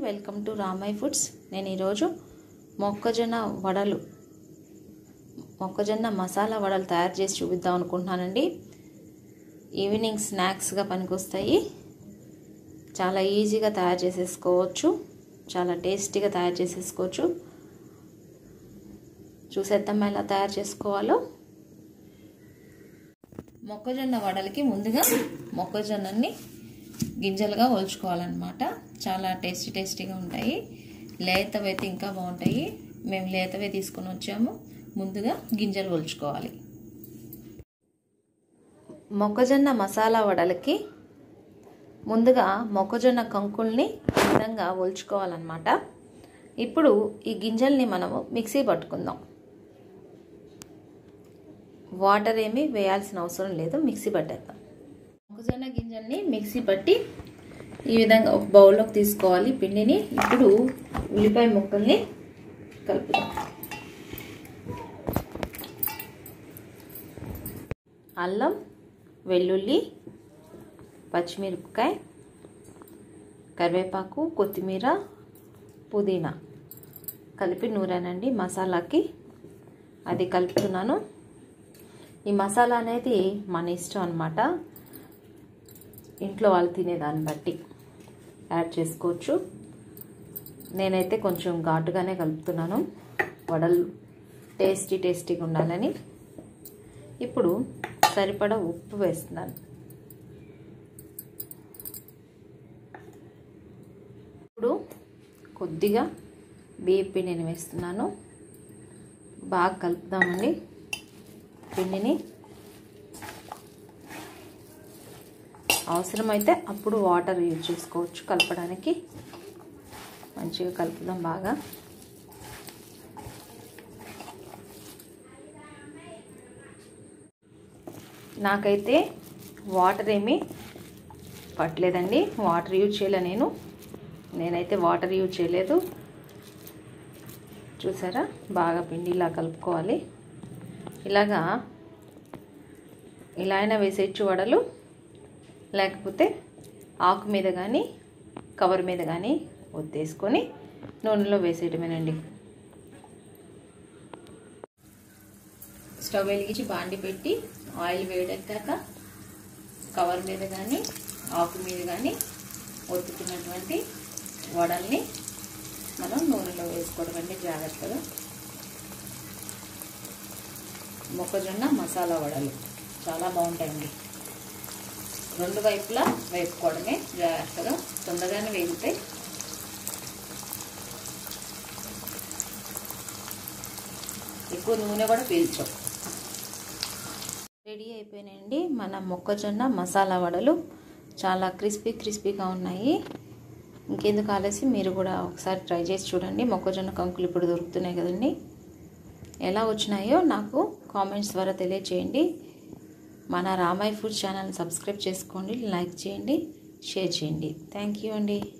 welcome to రామై foods నేను ఈరోజు మొక్కజొన్న వడలు మొక్కజొన్న మసాలా వడలు తయారు చేసి చూపిద్దాం అనుకుంటున్నానండి ఈవినింగ్ స్నాక్స్గా పనికొస్తాయి చాలా ఈజీగా తయారు చేసేసుకోవచ్చు చాలా టేస్టీగా తయారు చేసేసుకోవచ్చు చూసేద్దాం ఎలా తయారు చేసుకోవాలో మొక్కజొన్న వడలకి ముందుగా మొక్కజొన్నని గింజలుగా ఒలుచుకోవాలన్నమాట చాలా టేస్టీ టేస్టీగా ఉంటాయి లేతవి అయితే ఇంకా బాగుంటాయి మేము లేతవే తీసుకొని వచ్చాము ముందుగా గింజలు ఒలుచుకోవాలి మొక్కజొన్న మసాలా వడలకి ముందుగా మొక్కజొన్న కంకుల్ని ఈ విధంగా ఒలుచుకోవాలన్నమాట ఇప్పుడు ఈ గింజల్ని మనము మిక్సీ పట్టుకుందాం వాటర్ ఏమీ వేయాల్సిన అవసరం లేదు మిక్సీ పట్టేద్దాం మొక్కజొన్న గింజల్ని మిక్సీ పట్టి ఈ విధంగా ఒక బౌల్లోకి తీసుకోవాలి పిండిని ఇప్పుడు ఉల్లిపాయ ముక్కల్ని కలుపుదాం అల్లం వెల్లుల్లి పచ్చిమిరపకాయ కరివేపాకు కొత్తిమీర పుదీనా కలిపి నూరానండి మసాలాకి అది కలుపుతున్నాను ఈ మసాలా అనేది మన ఇష్టం అనమాట ఇంట్లో వాళ్ళు తినేదాన్ని బట్టి యాడ్ చేసుకోవచ్చు నేనైతే కొంచెం ఘాటుగానే కలుపుతున్నాను వడలు టేస్టీ టేస్టీగా ఉండాలని ఇప్పుడు సరిపడా ఉప్పు వేస్తున్నాను ఇప్పుడు కొద్దిగా బియ్య పిండిని వేస్తున్నాను బాగా కలుపుదామండి పిండిని అవసరమైతే అప్పుడు వాటర్ యూజ్ చేసుకోవచ్చు కలపడానికి మంచిగా కలుపుదాం బాగా నాకైతే వాటర్ ఏమీ పట్టలేదండి వాటర్ యూజ్ చేయలే నేను నేనైతే వాటర్ యూజ్ చేయలేదు చూసారా బాగా పిండి ఇలా కలుపుకోవాలి ఇలాగా ఇలా అయినా వేసేయచ్చు వడలు లేకపోతే ఆకు మీద కానీ కవర్ మీద కానీ ఒత్తేసుకొని నూనెలో వేసేయటమేనండి స్టవ్ వెలిగించి బాండి పెట్టి ఆయిల్ వేడెక్కాక కవర్ మీద కానీ ఆకు మీద కానీ ఒత్తుకున్నటువంటి వడల్ని మనం నూనెలో వేసుకోవడం అండి జాగ్రత్తగా మొక్కజొన్న మసాలా వడలు చాలా బాగుంటాయండి రెండు వైపులా వేపుకోవడమే జాగ్రత్తగా తొందరగానే వేగుతాయి ఎక్కువ నూనె కూడా పీల్చవు రెడీ అయిపోయినాయండి మన మొక్కజొన్న మసాలా వడలు చాలా క్రిస్పీ క్రిస్పీగా ఉన్నాయి ఇంకెందుకు ఆలస్యం మీరు కూడా ఒకసారి ట్రై చేసి చూడండి మొక్కజొన్న కంకులు ఇప్పుడు దొరుకుతున్నాయి కదండి ఎలా వచ్చినాయో నాకు కామెంట్స్ ద్వారా తెలియచేయండి మన రామాయ్ ఫుడ్ ఛానల్ సబ్స్క్రైబ్ చేసుకోండి లైక్ చేయండి షేర్ చేయండి థ్యాంక్ యూ అండి